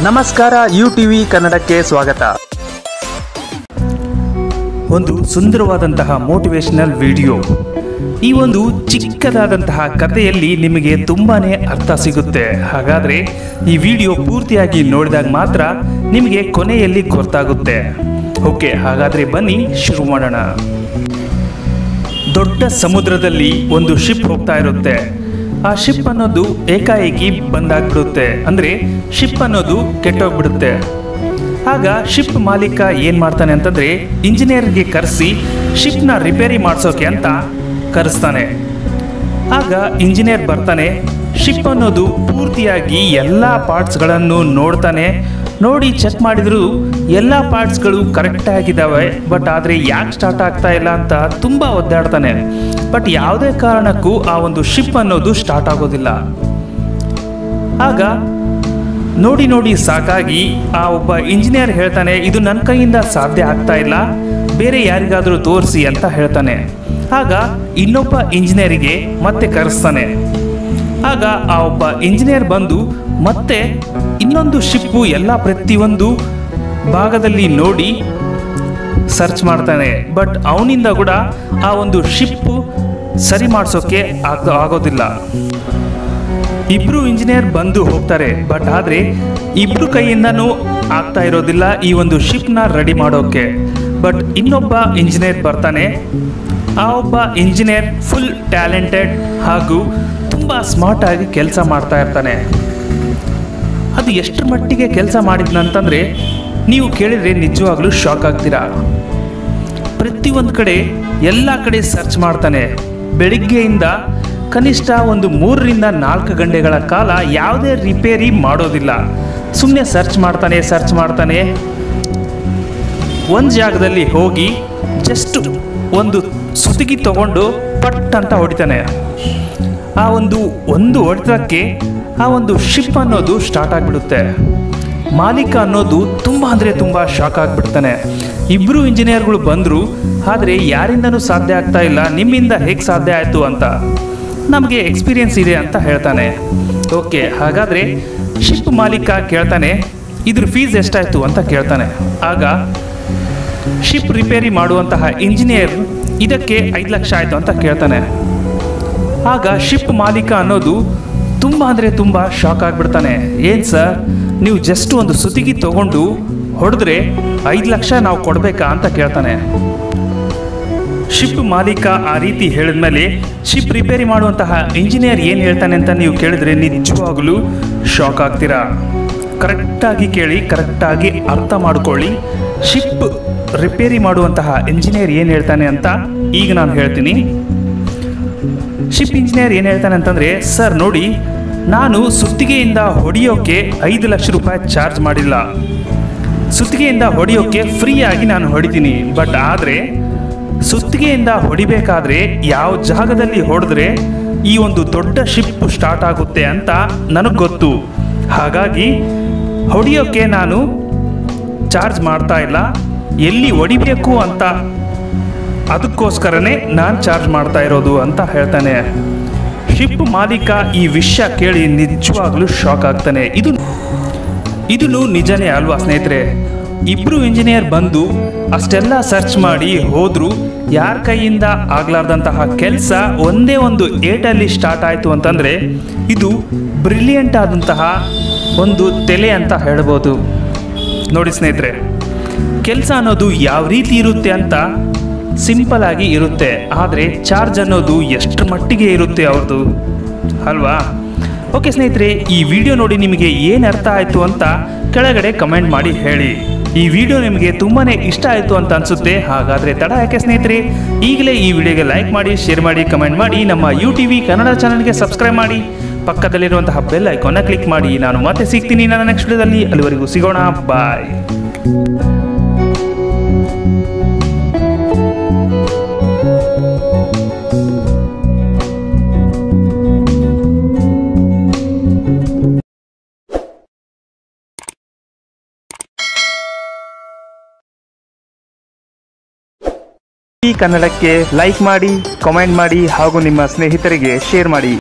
ನಮಸ್ಕಾರ you TV ಕನ್ನಡಕ್ಕೆ ಸ್ವಾಗತ ಒಂದು ಸುಂದರವಾದಂತಹ ಮೋಟಿವೇಶನಲ್ ವಿಡಿಯೋ ಈ ಒಂದು ಚಿಕ್ಕದಾದಂತಹ ಕಥೆಯಲ್ಲಿ ನಿಮಗೆ ತುಂಬಾನೇ ಅರ್ಥ ಸಿಗುತ್ತೆ ಹಾಗಾದ್ರೆ ಈ ವಿಡಿಯೋ ಪೂರ್ತಿಯಾಗಿ ನೋಡಿದಾಗ ಮಾತ್ರ ನಿಮಗೆ ಕೊನೆಯಲ್ಲಿ ಗೊತ್ತಾಗುತ್ತೆ ಓಕೆ ಹಾಗಾದ್ರೆ ಬನ್ನಿ ಶುರು ಮಾಡೋಣ ದೊಡ್ಡ ಸಮುದ್ರದಲ್ಲಿ ಒಂದು ಶಿಪ್ ಹೋಗ್ತಾ ಇರುತ್ತೆ ಆ ಶಿಪ್ ಅನ್ನೋದು ಏಕಾಏಕಿ ಬಂದಾಗ್ಬಿಡುತ್ತೆ ಅಂದ್ರೆ ಶಿಪ್ ಅನ್ನೋದು ಕೆಟ್ಟೋಗ್ಬಿಡುತ್ತೆ ಆಗ ಶಿಪ್ ಮಾಲೀಕ ಏನ್ ಮಾಡ್ತಾನೆ ಅಂತಂದ್ರೆ ಇಂಜಿನಿಯರ್ಗೆ ಕರೆಸಿ ಶಿಪ್ನ ರಿಪೇರಿ ಮಾಡಿಸೋಕೆ ಅಂತ ಕರೆಸ್ತಾನೆ ಆಗ ಇಂಜಿನಿಯರ್ ಬರ್ತಾನೆ ಶಿಪ್ ಅನ್ನೋದು ಪೂರ್ತಿಯಾಗಿ ಎಲ್ಲ ಪಾರ್ಟ್ಸ್ಗಳನ್ನು ನೋಡ್ತಾನೆ ನೋಡಿ ಚೆಕ್ ಮಾಡಿದ್ರು ಎಲ್ಲ ಪಾರ್ಟ್ಸ್ಗಳು ಕರೆಕ್ಟ್ ಆಗಿದ್ದಾವೆ ಬಟ್ ಆದರೆ ಯಾಕೆ ಸ್ಟಾರ್ಟ್ ಆಗ್ತಾ ಇಲ್ಲ ಅಂತ ತುಂಬ ಒದ್ದಾಡ್ತಾನೆ ಬಟ್ ಯಾವುದೇ ಕಾರಣಕ್ಕೂ ಆ ಒಂದು ಶಿಪ್ ಅನ್ನೋದು ಸ್ಟಾರ್ಟ್ ಆಗೋದಿಲ್ಲ ಆಗ ನೋಡಿ ನೋಡಿ ಸಾಕಾಗಿ ಆ ಒಬ್ಬ ಇಂಜಿನಿಯರ್ ಹೇಳ್ತಾನೆ ಇದು ನನ್ನ ಕೈಯಿಂದ ಸಾಧ್ಯ ಆಗ್ತಾ ಇಲ್ಲ ಬೇರೆ ಯಾರಿಗಾದರೂ ತೋರಿಸಿ ಅಂತ ಹೇಳ್ತಾನೆ ಆಗ ಇನ್ನೊಬ್ಬ ಇಂಜಿನಿಯರಿಗೆ ಮತ್ತೆ ಕರೆಸ್ತಾನೆ ಆಗ ಆ ಒಬ್ಬ ಇಂಜಿನಿಯರ್ ಬಂದು ಮತ್ತೆ ಇನ್ನೊಂದು ಶಿಪ್ಪು ಎಲ್ಲ ಪ್ರತಿಯೊಂದು ಭಾಗದಲ್ಲಿ ನೋಡಿ ಸರ್ಚ್ ಮಾಡ್ತಾನೆ ಬಟ್ ಅವನಿಂದ ಕೂಡ ಆ ಒಂದು ಶಿಪ್ಪು ಸರಿ ಮಾಡಿಸೋಕೆ ಆಗ ಆಗೋದಿಲ್ಲ ಇಬ್ರು ಇಂಜಿನಿಯರ್ ಬಂದು ಹೋಗ್ತಾರೆ ಬಟ್ ಆದ್ರೆ ಇಬ್ರು ಕೈಯಿಂದನೂ ಆಗ್ತಾ ಇರೋದಿಲ್ಲ ಈ ಒಂದು ಶಿಪ್ನ ರೆಡಿ ಮಾಡೋಕೆ ಬಟ್ ಇನ್ನೊಬ್ಬ ಇಂಜಿನಿಯರ್ ಬರ್ತಾನೆ ಆ ಒಬ್ಬ ಇಂಜಿನಿಯರ್ ಫುಲ್ ಟ್ಯಾಲೆಂಟೆಡ್ ಹಾಗೂ ತುಂಬ ಸ್ಮಾರ್ಟ್ ಆಗಿ ಕೆಲಸ ಮಾಡ್ತಾ ಇರ್ತಾನೆ ಅದು ಎಷ್ಟು ಮಟ್ಟಿಗೆ ಕೆಲಸ ಮಾಡಿದ್ನಂತಂದ್ರೆ ನೀವು ಕೇಳಿದ್ರೆ ನಿಜವಾಗ್ಲೂ ಶಾಕ್ ಆಗ್ತೀರಾ ಪ್ರತಿಯೊಂದು ಕಡೆ ಎಲ್ಲ ಕಡೆ ಸರ್ಚ್ ಮಾಡ್ತಾನೆ ಬೆಳಿಗ್ಗೆಯಿಂದ ಕನಿಷ್ಠ ಒಂದು ಮೂರರಿಂದ ನಾಲ್ಕು ಗಂಟೆಗಳ ಕಾಲ ಯಾವುದೇ ರಿಪೇರಿ ಮಾಡೋದಿಲ್ಲ ಸುಮ್ಮನೆ ಸರ್ಚ್ ಮಾಡ್ತಾನೆ ಸರ್ಚ್ ಮಾಡ್ತಾನೆ ಒಂದು ಜಾಗದಲ್ಲಿ ಹೋಗಿ ಜಸ್ಟ್ ಒಂದು ಸುತ್ತಿಗೆ ತಗೊಂಡು ಪಟ್ ಅಂತ ಹೊಡಿತಾನೆ ಆ ಒಂದು ಒಂದು ಹೊಡೆತಕ್ಕೆ ಆ ಒಂದು ಶಿಪ್ ಅನ್ನೋದು ಸ್ಟಾರ್ಟ್ ಆಗಿಬಿಡುತ್ತೆ ಮಾಲೀಕ ಅನ್ನೋದು ತುಂಬ ಅಂದರೆ ತುಂಬ ಶಾಕ್ ಆಗಿಬಿಡ್ತಾನೆ ಇಬ್ಬರು ಇಂಜಿನಿಯರ್ಗಳು ಬಂದರು ಆದರೆ ಯಾರಿಂದನೂ ಸಾಧ್ಯ ಆಗ್ತಾ ಇಲ್ಲ ನಿಮ್ಮಿಂದ ಹೇಗೆ ಸಾಧ್ಯ ಆಯಿತು ಅಂತ ನಮಗೆ ಎಕ್ಸ್ಪೀರಿಯನ್ಸ್ ಇದೆ ಅಂತ ಹೇಳ್ತಾನೆ ಓಕೆ ಹಾಗಾದರೆ ಶಿಪ್ ಮಾಲೀಕ ಕೇಳ್ತಾನೆ ಇದ್ರ ಫೀಸ್ ಎಷ್ಟಾಯಿತು ಅಂತ ಕೇಳ್ತಾನೆ ಆಗ ಶಿಪ್ ರಿಪೇರಿ ಮಾಡುವಂತಹ ಇಂಜಿನಿಯರ್ ಇದಕ್ಕೆ ಐದು ಲಕ್ಷ ಆಯಿತು ಅಂತ ಕೇಳ್ತಾನೆ ಆಗ ಶಿಪ್ ಮಾಲೀಕ ಅನ್ನೋದು ತುಂಬ ಅಂದರೆ ತುಂಬ ಶಾಕ್ ಆಗಿಬಿಡ್ತಾನೆ ಏನು ಸರ್ ನೀವು ಜಸ್ಟ್ ಒಂದು ಸುತ್ತಿಗೆ ತಗೊಂಡು ಹೊಡೆದ್ರೆ ಐದು ಲಕ್ಷ ನಾವು ಕೊಡಬೇಕಾ ಅಂತ ಕೇಳ್ತಾನೆ ಶಿಪ್ ಮಾಲೀಕ ಆ ರೀತಿ ಹೇಳಿದ್ಮೇಲೆ ಶಿಪ್ ರಿಪೇರಿ ಮಾಡುವಂತಹ ಇಂಜಿನಿಯರ್ ಏನು ಹೇಳ್ತಾನೆ ಅಂತ ನೀವು ಕೇಳಿದ್ರೆ ನಿಜವಾಗಲೂ ಶಾಕ್ ಆಗ್ತೀರಾ ಕರೆಕ್ಟಾಗಿ ಕೇಳಿ ಕರೆಕ್ಟಾಗಿ ಅರ್ಥ ಮಾಡ್ಕೊಳ್ಳಿ ಶಿಪ್ ರಿಪೇರಿ ಮಾಡುವಂತಹ ಇಂಜಿನಿಯರ್ ಏನು ಹೇಳ್ತಾನೆ ಅಂತ ಈಗ ನಾನು ಹೇಳ್ತೀನಿ ಶಿಪ್ ಇಂಜಿನಿಯರ್ ಏನು ಹೇಳ್ತಾನೆ ಅಂತಂದರೆ ಸರ್ ನೋಡಿ ನಾನು ಸುತ್ತಿಗೆಯಿಂದ ಹೊಡೆಯೋಕೆ ಐದು ಲಕ್ಷ ರೂಪಾಯಿ ಚಾರ್ಜ್ ಮಾಡಿಲ್ಲ ಸುತ್ತಿಗೆಯಿಂದ ಹೊಡೆಯೋಕೆ ಫ್ರೀಯಾಗಿ ನಾನು ಹೊಡಿತೀನಿ ಬಟ್ ಆದರೆ ಸುತ್ತಿಗೆಯಿಂದ ಹೊಡಿಬೇಕಾದ್ರೆ ಯಾವ ಜಾಗದಲ್ಲಿ ಹೊಡೆದ್ರೆ ಈ ಒಂದು ದೊಡ್ಡ ಶಿಪ್ ಸ್ಟಾರ್ಟ್ ಆಗುತ್ತೆ ಅಂತ ನನಗೆ ಗೊತ್ತು ಹಾಗಾಗಿ ಹೊಡೆಯೋಕೆ ನಾನು ಚಾರ್ಜ್ ಮಾಡ್ತಾ ಇಲ್ಲ ಎಲ್ಲಿ ಹೊಡಿಬೇಕು ಅಂತ ಅದಕ್ಕೋಸ್ಕರನೇ ನಾನು ಚಾರ್ಜ್ ಮಾಡ್ತಾ ಇರೋದು ಅಂತ ಹೇಳ್ತಾನೆ ಶಿಪ್ ಮಾಲೀಕ ಈ ವಿಷಯ ಕೇಳಿ ನಿಜವಾಗ್ಲೂ ಶಾಕ್ ಆಗ್ತಾನೆ ಇದು ಇದನ್ನು ನಿಜನೇ ಅಲ್ವಾ ಸ್ನೇಹಿತರೆ ಇಬ್ರು ಇಂಜಿನಿಯರ್ ಬಂದು ಅಷ್ಟೆಲ್ಲ ಸರ್ಚ್ ಮಾಡಿ ಹೋದ್ರು ಯಾರ ಕೈಯಿಂದ ಆಗ್ಲಾರ್ದಂತಹ ಕೆಲಸ ಒಂದೇ ಒಂದು ಏಟಲ್ಲಿ ಸ್ಟಾರ್ಟ್ ಆಯಿತು ಅಂತಂದರೆ ಇದು ಬ್ರಿಲಿಯಂಟ್ ಆದಂತಹ ಒಂದು ತೆಲೆ ಅಂತ ಹೇಳ್ಬೋದು ನೋಡಿ ಸ್ನೇಹಿತರೆ ಕೆಲಸ ಅನ್ನೋದು ಯಾವ ರೀತಿ ಇರುತ್ತೆ ಅಂತ ಸಿಂಪಲ್ ಆಗಿ ಇರುತ್ತೆ ಆದರೆ ಚಾರ್ಜ್ ಅನ್ನೋದು ಎಷ್ಟು ಮಟ್ಟಿಗೆ ಇರುತ್ತೆ ಅವ್ರದ್ದು ಅಲ್ವಾ ಓಕೆ ಸ್ನೇಹಿತರೆ ಈ ವಿಡಿಯೋ ನೋಡಿ ನಿಮಗೆ ಏನು ಅರ್ಥ ಆಯಿತು ಅಂತ ಕೆಳಗಡೆ ಕಮೆಂಟ್ ಮಾಡಿ ಹೇಳಿ ಈ ವಿಡಿಯೋ ನಿಮಗೆ ತುಂಬಾ ಇಷ್ಟ ಆಯಿತು ಅಂತ ಅನಿಸುತ್ತೆ ಹಾಗಾದರೆ ತಡ ಯಾಕೆ ಸ್ನೇಹಿತರೆ ಈಗಲೇ ಈ ವಿಡಿಯೋಗೆ ಲೈಕ್ ಮಾಡಿ ಶೇರ್ ಮಾಡಿ ಕಮೆಂಟ್ ಮಾಡಿ ನಮ್ಮ ಯು ಟಿ ವಿ ಕನ್ನಡ ಚಾನಲ್ಗೆ ಸಬ್ಸ್ಕ್ರೈಬ್ ಮಾಡಿ ಪಕ್ಕದಲ್ಲಿರುವಂತಹ ಬೆಲ್ ಐಕಾನ್ನ ಕ್ಲಿಕ್ ಮಾಡಿ ನಾನು ಮತ್ತೆ ಸಿಗ್ತೀನಿ ನನ್ನ ನೆಕ್ಸ್ಟ್ ವಿಡಿಯೋದಲ್ಲಿ ಅಲ್ಲಿವರೆಗೂ ಸಿಗೋಣ ಬಾಯ್ ಈ ಕನ್ನಡಕ್ಕೆ ಲೈಕ್ ಮಾಡಿ ಕಾಮೆಂಟ್ ಮಾಡಿ ಹಾಗೂ ನಿಮ್ಮ ಸ್ನೇಹಿತರಿಗೆ ಶೇರ್ ಮಾಡಿ